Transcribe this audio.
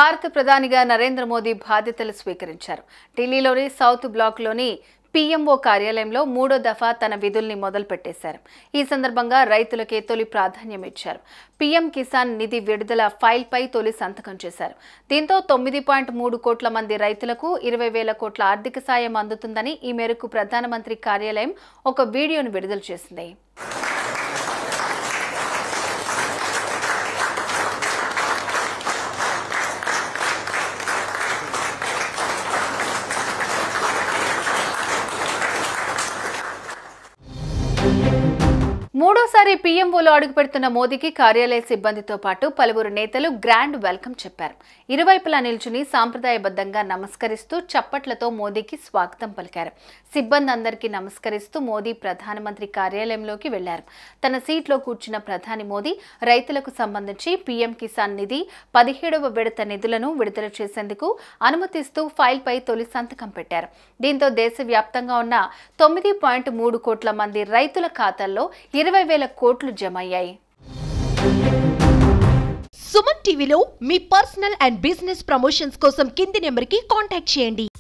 భారత ప్రధానిగా నరేంద్ర మోదీ బాధ్యతలు స్వీకరించారు ఢిల్లీలోని సౌత్ బ్లాక్లోని పీఎంఓ కార్యాలయంలో మూడో దఫా తన విధుల్ని మొదలుపెట్టేశారు ఈ సందర్భంగా రైతులకే తొలి ప్రాధాన్యం ఇచ్చారు పీఎం కిసాన్ నిధి విడుదల ఫైల్పై తొలి సంతకం చేశారు దీంతో తొమ్మిది పాయింట్ మూడు కోట్ల మంది రైతులకు ఇరవై వేల కోట్ల ఆర్థిక సాయం అందుతుందని ఈ మేరకు ప్రధానమంత్రి కార్యాలయం ఒక వీడియోను విడుదల చేసింది మూడోసారి పీఎంఓలో అడుగుపెడుతున్న మోదీకి కార్యాలయ సిబ్బందితో పాటు పలువురు నేతలు గ్రాండ్ వెల్కమ్ చెప్పారు ఇరువైపులా నిల్చుని సాంప్రదాయబద్ధంగా నమస్కరిస్తూ చప్పట్లతో మోదీకి స్వాగతం పలికారు సిబ్బంది అందరికీ నమస్కరిస్తూ మోదీ ప్రధానమంత్రి కార్యాలయంలోకి వెళ్లారు తన సీట్లో కూర్చున్న ప్రధాని మోదీ రైతులకు సంబంధించి పీఎం కిసాన్ నిధి పదిహేడవ విడత నిధులను విడుదల చేసేందుకు అనుమతిస్తూ ఫైల్పై తొలి సంతకం పెట్టారు దీంతో దేశవ్యాప్తంగా ఉన్న తొమ్మిది పాయింట్ మూడు కోట్ల మంది రైతుల ఖాతాల్లో ఇరవై వేల కోట్లు జమ అయ్యాయి సుమన్ టీవీలో మీ పర్సనల్ అండ్ బిజినెస్ ప్రమోషన్స్ కోసం కింది నెంబర్కి కాంటాక్ట్ చేయండి